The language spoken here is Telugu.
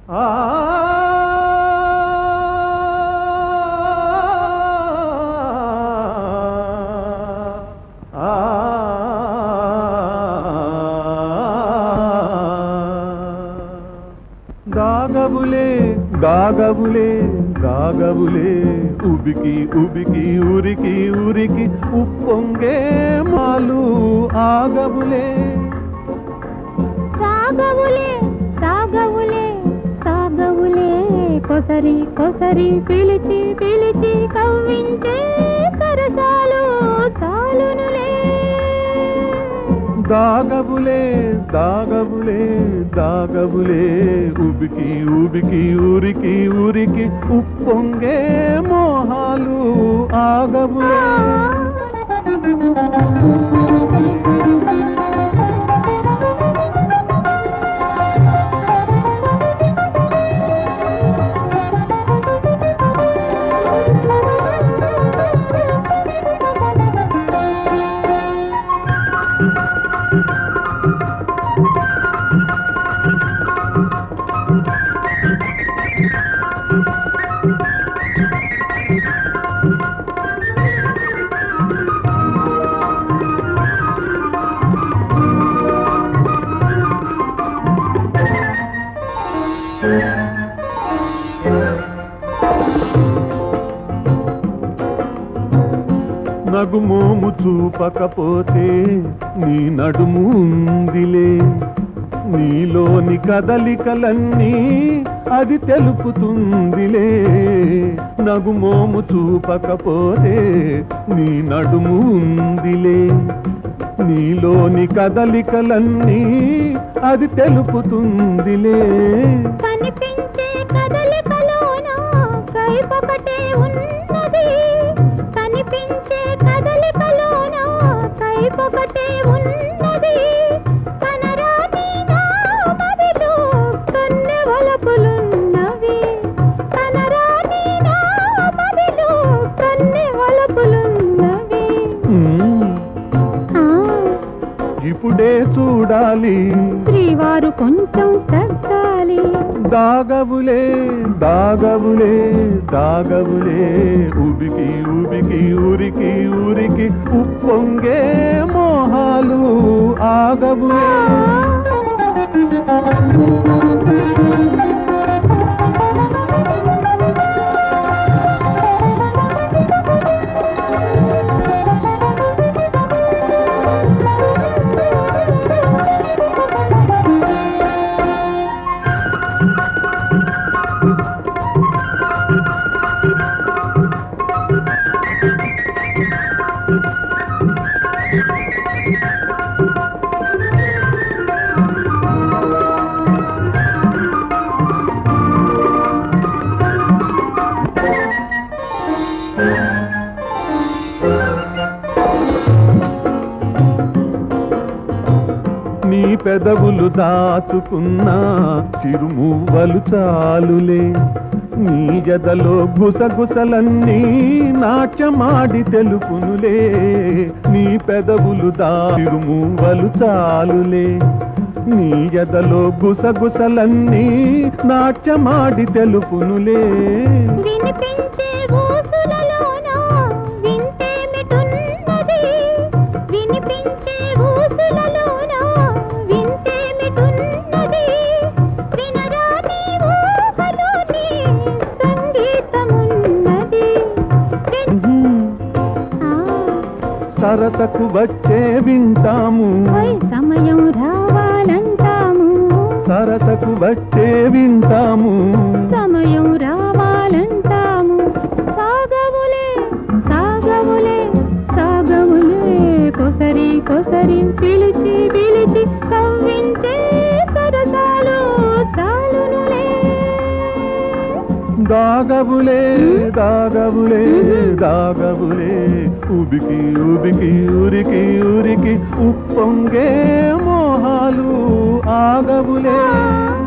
ఆ ఆ గాగబులే గాగబులే గాగబులే ఉబికి ఉబికి ఉరికి ఉరికి ఉప్పొంగే మాలు ఆగబులే సాగవులే సాగవులే సాగవులే కొసరి కొసరి పిలిచి పిలిచి కవ్వించే సరసాలు చాలునులే దాగబులే దాగబులే దాగబులే ఉబికి ఉబికి ఉరికి ఉరికి ఉప్పొంగే మోహాలు ఆగబులే నగుమోము చూపకపోతే నీ నడుము ఉందిలే నీలోని కదలికలన్నీ అది తెలుపుతుందిలే నగుమోము చూపకపోతే నీ నడుము ఉందిలే నీలోని కదలికలన్నీ అది తెలుపుతుందిలే కనిపించే కదలికలోన కైపొకటే ఉన్నది కనిపించే కదలికలోన కైపొకటే ఉన్నది కనరాని నా మదిలో కన్నె వలపులున్నవి కనరాని నా మదిలో కన్నె వలపులున్నవి ఉమ్, ఆ, ఇప్పుడే చూడాలి శ్రీవారు కొంచెం తగ్గాలి దాగబులే దాగబులే దాగబులే ఉబికి ఉబికి ఉరికి ఉరికి ఉప్పొంగే మోహాలు ఆగబులే నీ పెదవులు దాచుకున్న చిరుమువ్వలు చాలులే నీ జదలో గుసగుసలన్నీ నాట్యమాడి తెలుపునులే నీ పెదవులు దా చిరుమువ్వలు చాలులే నీ జదలో గుసగుసలన్నీ నాట్యమాడి తెలుపునులే వినిపించే ఊసులలోన వింటేమిటున్నది వినిపించే ఊసులలోన వింటేమిటున్నది వినరాని ఊహలోని సంగీతమున్నది విన్- ఉహుం, ఆ, సరసకు వచ్చే వింటాము ఓయ్ సమయం రావాలంటాము సరసకు వచ్చే వింటాము సమయం రావాలంటాము సాగవులే సాగవులే సాగవులే కొసరి కొసరి పిలిచి పిలిచి కవ్వించే సరసాలు చాలునులే దాగబులే దాగబులే దాగబులే ఉబికి ఉబికి ఉరికి ఉరికి ఉప్పొంగే మోహాలు ఆగబులే